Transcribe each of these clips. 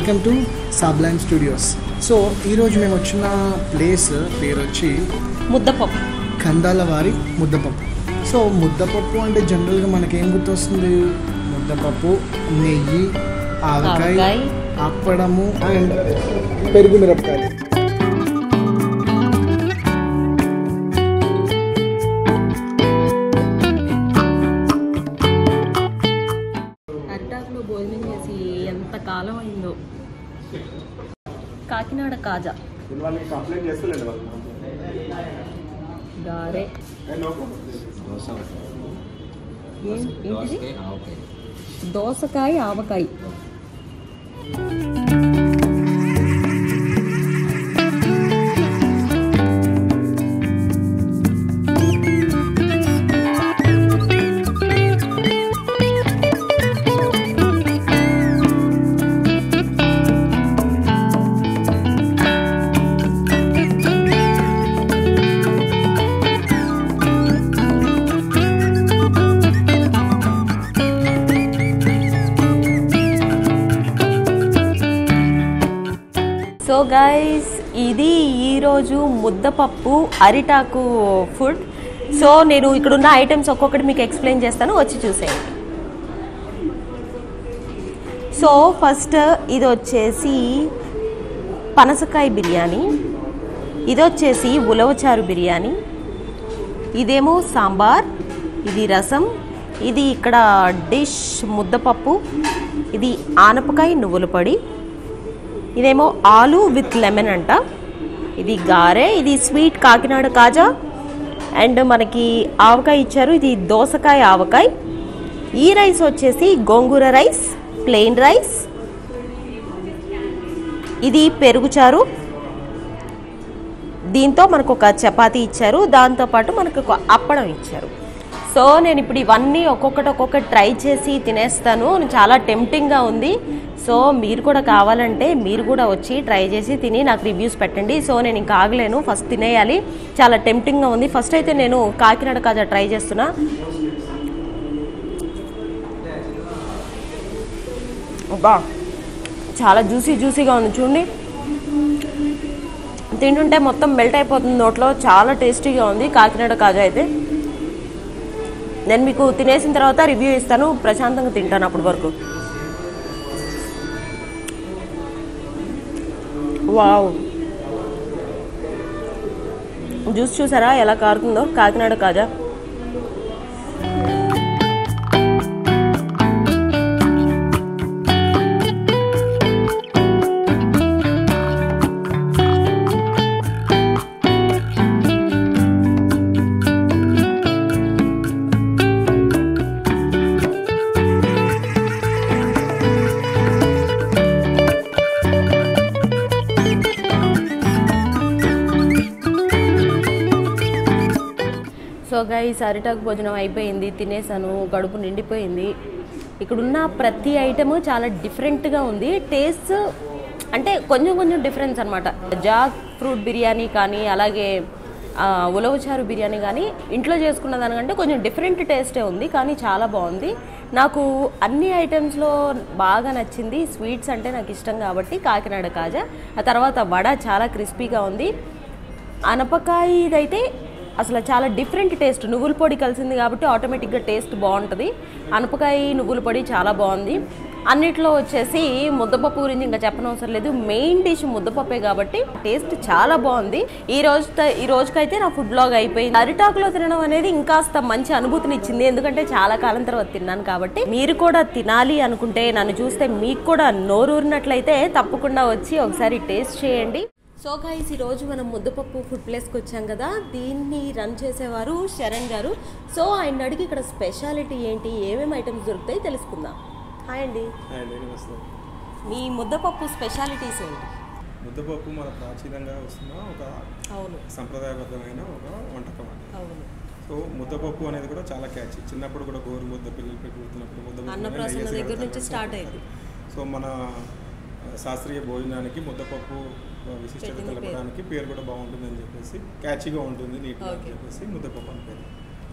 Welcome to సాబ్లైన్ studios so ఈరోజు మేము వచ్చిన ప్లేస్ పేరు వచ్చి ముద్దపప్పు కందాల వారి ముద్దపప్పు సో ముద్దపప్పు అంటే జనరల్గా మనకేం గుర్తొస్తుంది ముద్దపప్పు నెయ్యి ఆవకాయ ఆవకాయ. అప్పడము అండ్ పెరుగు మిరపకాయలు అరిటాకులో భోజనం చేసి ఎంత కాలం అయిందో కాకినాడ కాజా వాళ్ళకి కంప్లైంట్ చేస్తలేండి వాళ్ళు గారె ఏం- ఏంటిది దోసకాయ ఆవకాయ సో గైస్ ఇది ఈరోజు ముద్దపప్పు అరిటాకు ఫుడ్ సో నేను ఇక్కడ ఉన్న ఐటమ్స్ ఒక్కొక్కటి మీకు ఎక్స్ప్లెయిన్ చేస్తాను వచ్చి చూసేయండి సో ఫస్ట్ ఇది వచ్చేసి పనసకాయ బిర్యానీ ఇది వచ్చేసి ఉలవచారు బిర్యానీ ఇదేమో సాంబార్ ఇది రసం ఇది ఇక్కడ డిష్ ముద్దపప్పు ఇది ఆనపకాయ నువ్వుల పొడి ఇదేమో ఆలు విత్ లెమన్ అంట ఇది గారె ఇది స్వీట్ కాకినాడ కాజా అండ్ మనకి ఆవకాయ ఇచ్చారు ఇది దోసకాయ ఆవకాయ ఈ రైస్ వచ్చేసి గోంగూర రైస్ ప్లెయిన్ రైస్ ఇది పెరుగుచారు దీంతో మనకు ఒక చపాతీ ఇచ్చారు దాంతోపాటు మనకు ఒక అప్పడం ఇచ్చారు సో నేను ఇప్పుడు ఇవన్నీ ఒక్కొక్కటి ఒక్కొక్కటి ట్రై చేసి తినేస్తాను చాలా టెంప్టింగ్గా ఉంది సో మీరు కూడా కావాలంటే మీరు కూడా వచ్చి ట్రై చేసి తిని నాకు రివ్యూస్ పెట్టండి సో నేను ఇంకా ఆగలేను ఫస్ట్ తినేయాలి చాలా టెంప్టింగ్గా ఉంది ఫస్ట్ అయితే నేను కాకినాడ కాజా ట్రై చేస్తున్నా అబ్బా చాలా జ్యూసీ జ్యూసీగా ఉంది చూడండి తింటుంటే మొత్తం మెల్ట్ అయిపోతుంది నోట్లో చాలా టేస్టీగా ఉంది కాకినాడ కాజా అయితే నేను మీకు తినేసిన తర్వాత రివ్యూ ఇస్తాను ప్రశాంతంగా తింటాను అప్పటి వరకు వావ్ జ్యూస్ చూసారా ఎలా కారుతుందో కాకినాడ కాజా సో గైస్ అరిటాకు భోజనం అయిపోయింది తినేసాను కడుపు నిండిపోయింది ఇక్కడున్న ప్రతి ఐటమ్ చాలా డిఫరెంట్గా ఉంది టేస్ట్ అంటే కొంచెం కొంచెం డిఫరెన్స్ అనమాట జాక్ ఫ్రూట్ బిర్యానీ కానీ అలాగే ఆ, ఉలవచారు బిర్యానీ కానీ ఇంట్లో చేసుకున్న దానికంటే కొంచెం డిఫరెంట్ టేస్టే ఉంది కానీ చాలా బాగుంది నాకు అన్ని ఐటమ్స్లో బాగా నచ్చింది స్వీట్స్ అంటే నాకు ఇష్టం కాబట్టి కాకినాడ కాజా ఆ తర్వాత వడ చాలా క్రిస్పీగా ఉంది అనపకాయదైతే అసలు చాలా డిఫరెంట్ టేస్ట్ నువ్వుల పొడి కలిసింది కాబట్టి ఆటోమేటిక్గా టేస్ట్ బాగుంటుంది అనపకాయ నువ్వుల పొడి చాలా బాగుంది అన్నిట్లో వచ్చేసి ముద్దపప్పు గురించి ఇంకా చెప్పనవసరం లేదు మెయిన్ డిష్ ముద్దపప్పే కాబట్టి టేస్ట్ చాలా బాగుంది ఈ రోజు ఈ రోజుకైతే నా ఫుడ్ బ్లాగ్ అయిపోయింది అరిటాకులో తినడం అనేది ఇంకాస్త మంచి అనుభూతిని ఇచ్చింది ఎందుకంటే చాలా కాలం తర్వాత తిన్నాను కాబట్టి మీరు కూడా తినాలి అనుకుంటే నన్ను చూస్తే మీకు కూడా నోరూరినట్లయితే తప్పకుండా వచ్చి ఒకసారి టేస్ట్ చేయండి సో గైస్ ఈరోజు మనం ముద్దపప్పు ఫుడ్ ప్లేస్కి వచ్చాం కదా దీన్ని రన్ చేసేవారు శరణ్ గారు సో ఆయన అడిగి ఇక్కడ స్పెషాలిటీ ఏంటి ఏమేమి ఐటమ్స్ దొరుకుతాయి తెలుసుకుందాం హాయ్ అండి అండి నమస్తే మీ ముద్దపప్పు స్పెషాలిటీస్ ఏంటి ముద్దపప్పు మన ప్రాచీనంగా వస్తున్న ఒక అవును సంప్రదాయబద్ధమైన ఒక వంటకం అండి అవును సో ముద్దపప్పు అనేది కూడా చాలా క్యాచ్ చిన్నప్పుడు కూడా గోరు ముద్ద పిల్లలు పెట్టుకున్నప్పుడు ముద్దపప్పు అన్నప్రాసన నెయ్యేసి దగ్గర కడతారు. నుంచి స్టార్ట్ అయింది సో మన ఆ, శాస్త్రీయ భోజనానికి ముద్దపప్పు ఆ, విశిష్టత పెట్టింది పేరు. తెలపడానికి పేరు కూడా బాగుంటుంది అని చెప్పేసి క్యాచీగా ఉంటుంది నీట్గా అని Okay. చెప్పేసి ముద్దపప్పు అని పేరు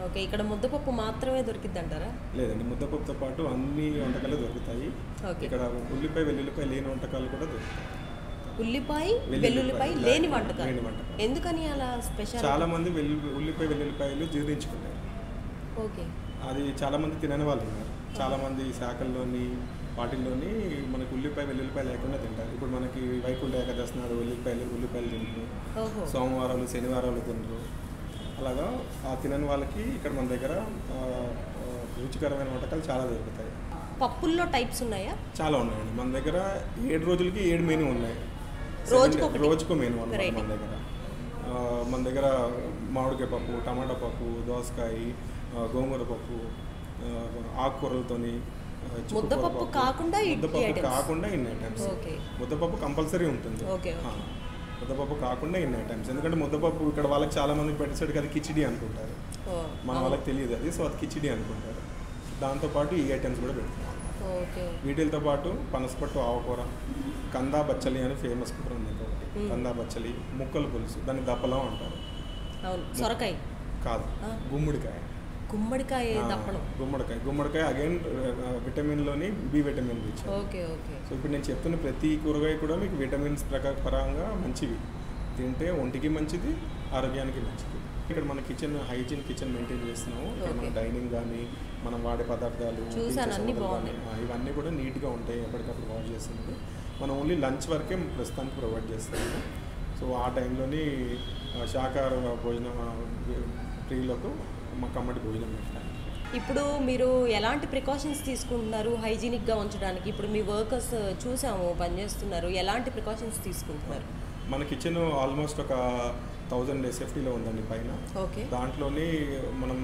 ఓకే ఇక్కడ ముద్దపప్పు మాత్రమే దొరికిద్ది అంటారా లేదండి ముద్దపప్పుతో పాటు అన్ని వంటకాలు దొరుకుతాయి ఓకే. ఇక్కడ ఉల్లిపాయ వెల్లుల్లిపాయ లేని వంటకాలు కూడా దొరుకుతాయి ఉల్లిపాయ వెల్లుల్లిపాయ, వెల్లుల్లిపాయ లేని లేని వంటకాలు లేని వంటకాలు. ఎందుకని అలా స్పెషల్ చాలా మంది వెల్లు ఉల్లిపాయ వెల్లుల్లిపాయలు జీర్ణించుకున్నారు ఓకే అది చాలా మంది తినని వాళ్ళు ఉన్నారు చాలా మంది శాఖల్లోని వాటిల్లోని మనకి ఉల్లిపాయ వెల్లుల్లిపాయ లేకుండా తింటారు ఇప్పుడు మనకి వైకుంఠ ఏకాదశి నాడు ఉల్లిపాయలు ఉల్లిపాయలు తింటారు ఓహో సోమవారాలు శనివారాలు తినరు అలాగా ఆ తినని వాళ్ళకి ఇక్కడ మన దగ్గర ఆ, ఆ, రుచికరమైన వంటకాలు చాలా దొరుకుతాయి పప్పుల్లో టైప్స్ ఉన్నాయా చాలా ఉన్నాయండి మన దగ్గర ఏడు రోజులకి ఏడు మెనూ ఉన్నాయి రోజుకొకటి. Seven- రోజుకో మెనూ అన్నమాట Variety. మన దగ్గర ఆ, మన దగ్గర మామిడికాయ పప్పు టమాటా పప్పు దోసకాయ ఆ, గోంగూర పప్పు ఆ, ఆకుకూరలతోని ఆ, చిక్కుకూర ముద్దపప్పు పప్పు. కాకుండా ఈ- ఈ ముద్దపప్పు items. కాకుండా ఇన్ని ఐటమ్స్ ఓకే. ముద్దపప్పు కంపల్సరీ ఉంటుంది ఓకే, ఆ, ముద్దపప్పు కాకుండా ఇన్ని ఐటమ్స్ ఎందుకంటే ముద్దపప్పు ఇక్కడ వాళ్ళకి చాలా మందికి పెట్టేసరికి అది కిచిడి అనుకుంటారు ఓ, మన అవును. వాళ్ళకి తెలియదు అది సో అది కిచిడి అనుకుంటారు దాంతోపాటు ఈ ఐటమ్స్ కూడా పెడుతున్నాం ఓకే వీటితో పాటు పనసపట్టు ఆవకూర కందా బచ్చలి అని ఫేమస్ కూర ఉంది ఇంకొకటి మ్మ్. కందా బచ్చలి ముక్కలు పులుసు దాన్ని దప్పలం అంటారు అవును సొరకాయ కాదు ఆ. గుమ్మడికాయ గుమ్మడికాయ ఆ, దప్పడం గుమ్మడికాయ గుమ్మడికాయ అగైన్ విటమిన్లోని B vitamin rich okay okay so ఇప్పుడు నేను చెప్తున్న ప్రతి కూరగాయ కూడా మీకు విటమిన్స్ ప్రకార పరంగా మంచివి తింటే ఒంటికి మంచిది ఆరోగ్యానికి మంచిది ఇక్కడ మన కిచెన్ హైజీన్ కిచెన్ మెయింటైన్ చేస్తున్నాము ఇక్కడ మన Okay. డైనింగ్ కానీ మనం వాడే పదార్థాలు చూసాను, టీచర్స్ అన్నీ హోటల్ బాగున్నాయి. కానీ, ఆ, ఇవన్నీ కూడా నీట్గా ఉంటాయి ఎప్పటికప్పుడు వాష్ చేస్తుంది మనం ఓన్లీ లంచ్ వరకే ప్రస్తుతానికి ప్రొవైడ్ చేస్తాము సో ఆ టైంలోని ఆ, శాకాహార భోజనం ఆ, ప్రియులకు మా కమ్మటి భోజనం పెట్టడానికి ఇప్పుడు మీరు ఎలాంటి ప్రికాషన్స్ తీసుకుంటున్నారు హైజీనిక్గా ఉంచడానికి ఇప్పుడు మీ వర్కర్స్ చూసాము పనిచేస్తున్నారు ఎలాంటి ప్రికాషన్స్ తీసుకుంటున్నారు మన కిచెన్ ఆల్మోస్ట్ ఒక థౌజండ్ ఎస్ఎఫ్టీలో ఉందండి పైన ఓకే దాంట్లోని మనం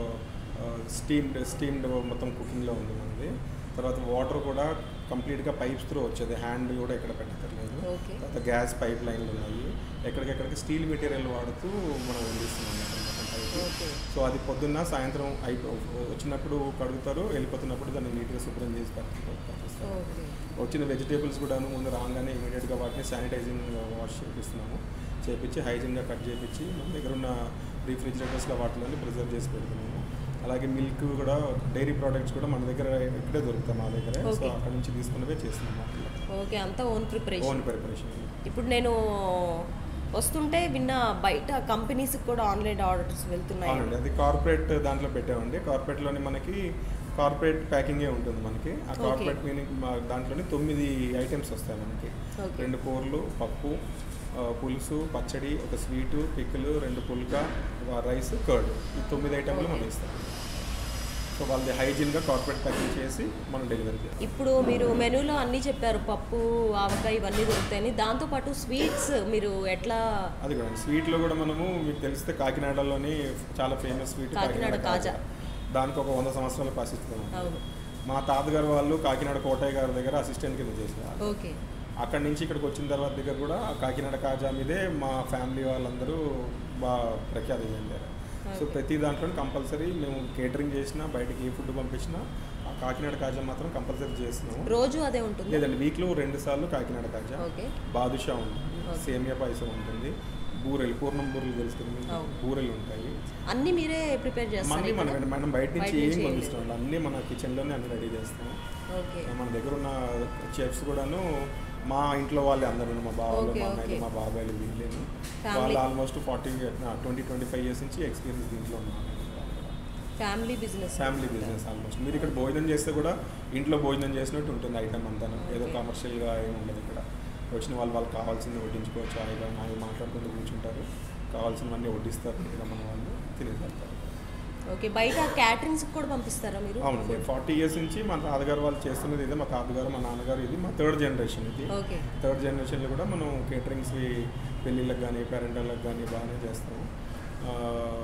స్టీమ్డ్ స్టీమ్డ్ మొత్తం కుకింగ్లో ఉంది మనది తర్వాత వాటర్ కూడా కంప్లీట్గా పైప్స్ త్రూ వచ్చేది హ్యాండ్ కూడా ఎక్కడ పెట్టక్కర్లేదు ఓకే. తర్వాత గ్యాస్ పైప్ లైన్లు ఉన్నాయి ఎక్కడికెక్కడికి స్టీల్ మెటీరియల్ వాడుతూ మనం వండిస్తున్నాం అన్నమాట మొత్తం పైకి. ఓకే సో అది పొద్దున్న సాయంత్రం అయిపో వచ్చినప్పుడు కడుగుతారు వెళ్ళిపోతున్నప్పుడు దాన్ని నీట్గా శుభ్రం చేసి పెట్ట- పంపిస్తారు ఓకే వచ్చిన వెజిటేబుల్స్ కూడాను ముందు రాగానే ఇమీడియట్గా వాటిని శానిటైజింగ్ వాష్ చేపిస్తున్నాము చేపించి హైజీన్గా కట్ చేపించి మన దగ్గర ఉన్న రీఫ్రిజిరేటర్స్లో వాటిలోని ప్రిజర్వ్ చేసి పెడుతున్నాము అలాగే మిల్క్ కూడా డైరీ ప్రోడక్ట్స్ కూడా మన దగ్గర ఇక్కడే దొరుకుతాయి మా దగ్గర సో Okay. అక్కడ నుంచి తీసుకున్నవే చేస్తున్నాం వాటిలో ఓకే అంతా ఓన్ ప్రిపరేషన్ ఓన్ ప్రిపరేషన్ ఇప్పుడు నేను వస్తుంటే విన్న బయట కంపెనీస్కి కూడా ఆన్లైన్ ఆర్డర్స్ వెళ్తున్నాయి అవునండి అది కార్పొరేట్ దాంట్లో పెట్టామండి కార్పొరేట్లోని మనకి కార్పొరేట్ ప్యాకింగే ఉంటుంది మనకి ఆ Okay. కార్పొరేట్ మీనింగ్ మా దాంట్లోని తొమ్మిది ఐటమ్స్ వస్తాయి మనకి Okay. రెండు కూరలు పప్పు ఆ, పులుసు పచ్చడి ఒక స్వీటు పిక్కులు రెండు పుల్క రైస్ కర్డ్ ఈ తొమ్మిది ఐటమ్లు మనం ఇస్తాం సో వాళ్ళది హైజీన్గా కార్పొరేట్ ప్యాకింగ్ చేసి మనం డెలివరీ చేస్తాం ఇప్పుడు మీరు మెనూలో అన్నీ చెప్పారు పప్పు ఆవకాయ ఇవన్నీ దొరుకుతాయని దాంతోపాటు స్వీట్స్ మీరు ఎట్లా అది కూడా స్వీట్లో కూడా మనము మీకు తెలిస్తే కాకినాడలోని చాలా ఫేమస్ స్వీట్ కాకినాడ కాజా. దానికి ఒక వంద సంవత్సరాలు పాసిస్తున్నాం అవును మా తాతగారు వాళ్ళు కాకినాడ కోటయ్య గారి దగ్గర అసిస్టెంట్ కింద చేసేవాళ్ళు ఓకే అక్కడి నుంచి ఇక్కడికి వచ్చిన తర్వాత దగ్గర కూడా ఆ కాకినాడ కాజా మీదే మా ఫ్యామిలీ వాళ్ళందరూ బాగా ప్రఖ్యాతి చెందారు సో Okay. ప్రతి దాంట్లో కంపల్సరీ మేము కేటరింగ్ చేసినా బయటకి ఏ ఫుడ్ పంపించినా ఆ కాకినాడ కాజా మాత్రం కంపల్సరీ చేస్తున్నాము రోజు అదే ఉంటుంది లేదండి వీక్లో రెండు సార్లు కాకినాడ కాజా ఓకే బాదుషా ఉంటుంది Okay. సేమియా పాయసం ఉంటుంది బూరెలు పూర్ణం బూరెలు తెలుస్తుంది మీకు? అవును. బూరెలు ఉంటాయి అన్నీ మీరే ప్రిపేర్ చేస్తారు మళ్ళీ మనం ఇక్కడ? మనం బయట నుంచి బయట ఏం నుంచి ఏం పంపిస్తాం అన్నీ మన కిచెన్లోనే అన్ని రెడీ చేస్తాం ఓకే మన దగ్గర ఉన్న చెఫ్స్ కూడాను మా ఇంట్లో వాళ్ళే అందరూ మా బావలు Okay, మా అన్నయ్యలు okay. మా బాబాయిలు వీళ్ళేను Family. వాళ్ళు almost forty twenty twenty five years నుంచి ఎక్స్పీరియన్స్ దీంట్లో ఉన్నారు family business family business almost మీరు ఇక్కడ భోజనం చేస్తే కూడా ఇంట్లో భోజనం చేసినట్టు ఉంటుంది ఐటమ్ అంతా ఏదో Okay. కమర్షియల్గా ఏమి ఉండదు ఇక్కడ వచ్చిన వాళ్ళు వాళ్ళకి కావాల్సింది వడ్డించుకోవచ్చు హాయిగా నాయి మాట్లాడుకుంటూ కూర్చుంటారు కావాల్సినవన్నీ వడ్డిస్తారు ఇక్కడ మన వాళ్ళు తినేసేస్తారు ఓకే బయట క్యాటరింగ్స్ కూడా పంపిస్తారా మీరు అవునండి ఫార్టీ ఇయర్స్ నుంచి మా తాతగారు వాళ్ళు చేస్తున్నది ఇదే మా తాతగారు మా నాన్నగారు ఇది మా థర్డ్ జనరేషన్ ఇది ఓకే థర్డ్ జనరేషన్లో కూడా మనం కేటరింగ్స్వి పెళ్ళిళ్ళకి కానీ పేరెంటాలకు కానీ బాగానే చేస్తాము ఆ,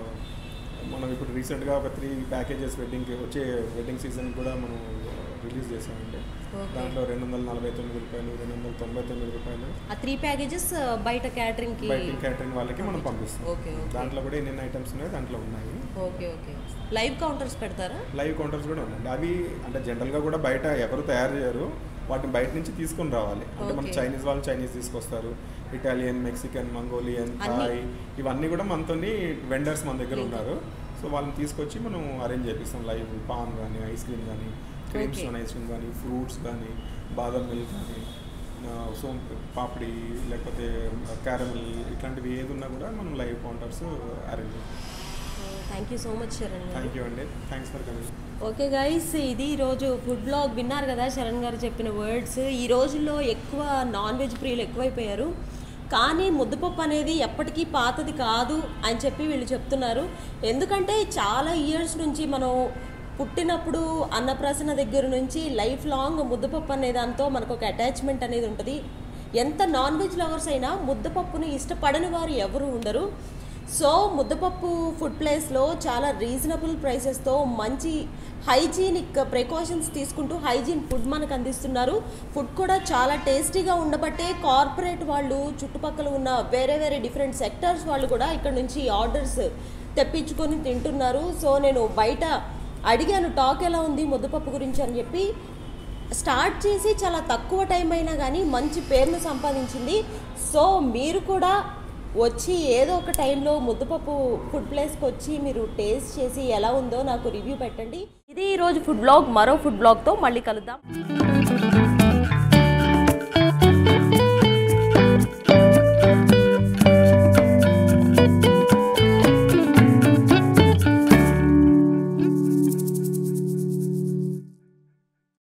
మనం ఇప్పుడు రీసెంట్గా ఒక త్రీ ప్యాకేజెస్ వెడ్డింగ్కి వచ్చే వెడ్డింగ్ సీజన్ కూడా మనం రిలీజ్ చేసామండి Okay. దాంట్లో రెండు వందల నలభై తొమ్మిది రూపాయలు రెండు వందల తొంభై తొమ్మిది రూపాయలు ఆ త్రీ ప్యాకేజెస్ బయట క్యాటరింగ్కి బయట క్యాటరింగ్ వాళ్ళకి మనం పంపిస్తాం ఓకే ఓకే దాంట్లో కూడా ఎన్ని ఐటమ్స్ ఉన్నాయో దాంట్లో ఉన్నాయి ఓకే ఓకే లైవ్ కౌంటర్స్ పెడతారా లైవ్ కౌంటర్స్ కూడా ఉన్నాయండి అవి అంటే జనరల్గా కూడా బయట ఎవరు తయారు చేయరు వాటిని బయట నుంచి తీసుకొని రావాలి అంటే మన Okay. చైనీస్ వాళ్ళు చైనీస్ తీసుకొస్తారు ఇటాలియన్ మెక్సికన్ మంగోలియన్ అన్ని. థాయ్ ఇవన్నీ కూడా మనతోని వెండర్స్ మన దగ్గర Link. ఉన్నారు సో వాళ్ళని తీసుకొచ్చి మనం అరేంజ్ చేపిస్తాం లైవ్ పాన్ కానీ ఐస్ క్రీమ్ కానీ క్రీమ్స్ Okay. ఐస్ క్రీమ్ కానీ ఫ్రూట్స్ కానీ బాదం మిల్క్ కానీ సో పాపిడి లేకపోతే క్యారమిల్ ఇట్లాంటివి ఏది ఉన్నా కూడా మనం లైవ్ కౌంటర్స్ అరేంజ్ చేస్తాం thank you so much Sharan గారు థ్యాంక్ యూ అండి thanks for coming okay guys ఇది ఈరోజు ఫుడ్ బ్లాగ్ విన్నారు కదా శరణ్ గారు చెప్పిన వర్డ్స్ ఈ రోజుల్లో ఎక్కువ నాన్ వెజ్ ప్రియులు ఎక్కువైపోయారు కానీ ముద్దపప్పు అనేది ఎప్పటికీ పాతది కాదు అని చెప్పి వీళ్ళు చెప్తున్నారు ఎందుకంటే చాలా ఇయర్స్ నుంచి మనం పుట్టినప్పుడు అన్నప్రాసన దగ్గర నుంచి లైఫ్ లాంగ్ ముద్దపప్పు అనే దాంతో మనకు ఒక అటాచ్మెంట్ అనేది ఉంటుంది ఎంత నాన్ వెజ్ లవర్స్ అయినా ముద్దపప్పుని ఇష్టపడని వారు ఎవరు ఉండరు సో ముద్దపప్పు ఫుడ్ ప్లేస్లో చాలా రీజనబుల్ ప్రైసెస్తో మంచి హైజీనిక్ ప్రికాషన్స్ తీసుకుంటూ హైజీన్ ఫుడ్ మనకు అందిస్తున్నారు ఫుడ్ కూడా చాలా టేస్టీగా ఉండబట్టే కార్పొరేట్ వాళ్ళు చుట్టుపక్కల ఉన్న వేరే వేరే డిఫరెంట్ సెక్టర్స్ వాళ్ళు కూడా ఇక్కడ నుంచి ఆర్డర్స్ తెప్పించుకొని తింటున్నారు సో నేను బయట అడిగాను టాక్ ఎలా ఉంది ముద్దపప్పు గురించి అని చెప్పి స్టార్ట్ చేసి చాలా తక్కువ టైం అయినా కానీ మంచి పేరును సంపాదించింది సో మీరు కూడా వచ్చి ఏదో ఒక టైంలో ముద్దపప్పు ఫుడ్ ప్లేస్కి వచ్చి మీరు టేస్ట్ చేసి ఎలా ఉందో నాకు రివ్యూ పెట్టండి ఇది ఈరోజు ఫుడ్ బ్లాగ్ మరో ఫుడ్ బ్లాగ్తో మళ్ళీ కలుద్దాం